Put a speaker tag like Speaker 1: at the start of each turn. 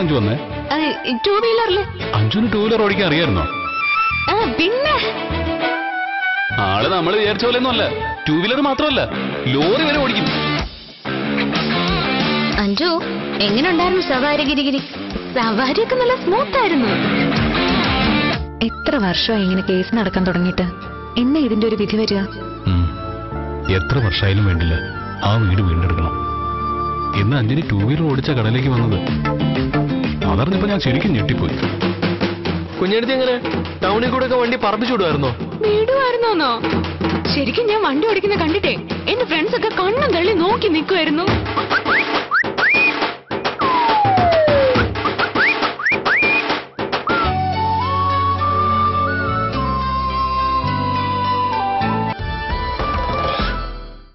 Speaker 1: അഞ്ചു വന്നേ
Speaker 2: ടൂ വീലറില്
Speaker 1: അഞ്ചുന് ടൂ വീലർ ഓടിക്കാൻ അറിയായിരുന്നോ
Speaker 2: ആ പിന്നെ
Speaker 1: ആള് നമ്മൾ വിചാരിച്ച പോലെ ഒന്നും അല്ല ടൂ വീലർ മാത്രമല്ല ലോറി വരെ ഓടിക്കും
Speaker 2: അഞ്ജു എങ്ങനെ ഉണ്ടായിരുന്നു സവാരി ഗിരിഗിരി സവാരിയൊക്കെ നല്ല സ്മൂത്ത് ആയിരുന്നു
Speaker 3: എത്ര വർഷമായി ഇങ്ങനെ കേസ് നടക്കാൻ തുടങ്ങിയിട്ട് എന്നാ ഇതിന്റെ ഒരു വിധി വരിക
Speaker 1: ഉം. എത്ര വർഷമായാലും വേണ്ടില്ല ആ വീട് വീണ്ടെടുക്കണം ഇന്ന് അഞ്ജലി ടൂ വീലർ ഓടിച്ച കടയിലേക്ക് വന്നത് അതറിഞ്ഞപ്പോ ഞാൻ ശരിക്കും ഞെട്ടിപ്പോയി
Speaker 4: കുഞ്ഞെടുത്ത് എങ്ങനെ ടൗണിൽ കൂടെ ഒക്കെ വണ്ടി പറപ്പിച്ചു വിടുമായിരുന്നോ
Speaker 2: വീടുമായിരുന്നോന്നോ ശരിക്കും ഞാൻ വണ്ടി ഓടിക്കുന്ന കണ്ടിട്ടേ എന്റെ ഫ്രണ്ട്സ് ഒക്കെ കണ്ണും തള്ളി നോക്കി നിൽക്കുമായിരുന്നു